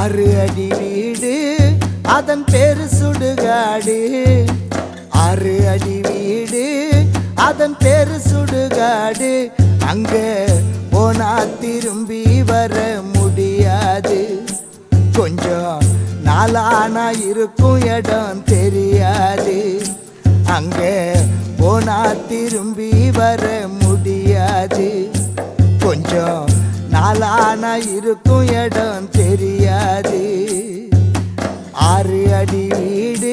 ஆறு அடி வீடு அதன் பேரு சுடுகாடு ஆறு அடி வீடு அதன் பேரு சுடுகாடு அங்க போனா திரும்பி வர முடியாது கொஞ்சம் நாளானா இருக்கும் இடம் தெரியாது அங்க போனா திரும்பி வர முடியாது கொஞ்சம் நாளானா இருக்கும் இடம் தெரியாது ஆறு அடி வீடு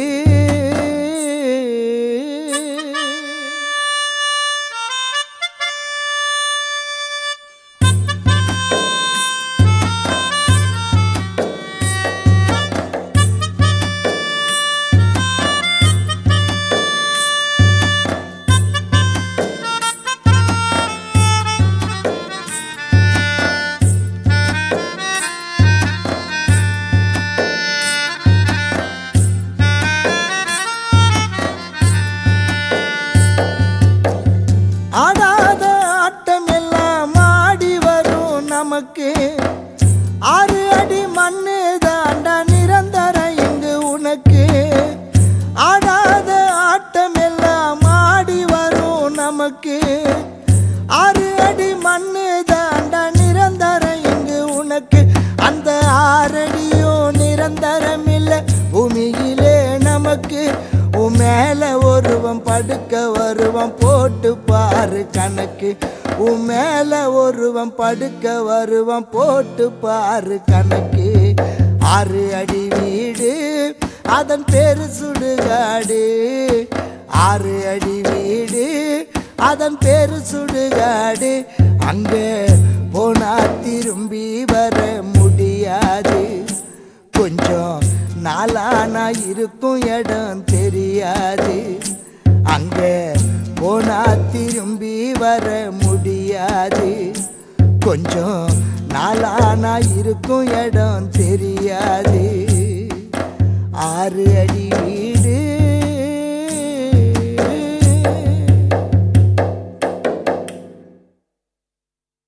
ஆடாத ஆட்டம் எல்லாம் ஆடி வரும் நமக்கு ஆறு அடி மண்ணு தாண்டா நிரந்தரம் இங்கு உனக்கு ஆடாத ஆட்டம் எல்லாம் ஆடி வரும் நமக்கு ஆறு அடி மண்ணு தாண்டா நிரந்தரம் இங்கு உனக்கு அந்த ஆறடியும் நிரந்தரம் இல்லை பூமியிலே நமக்கு உன் மேல ஒருவன் படுக்க வருவன் போட்டு பாரு கணக்கு உன் மேல ஒருவன் படுக்க வருவன் போட்டு பாரு கணக்கு ஆறு அடி வீடு அதன் பேரு சுடுகாடு ஆறு அடி வீடு அதன் பேரு சுடுகாடு அங்கே போனா திரும்பி வர முடியாது கொஞ்சம் நாளானா இருக்கும் இடம் தெரியாது அங்க போனா திரும்பி வர முடியாது கொஞ்சம் நாளானா இருக்கும் இடம் தெரியாது ஆறு அடி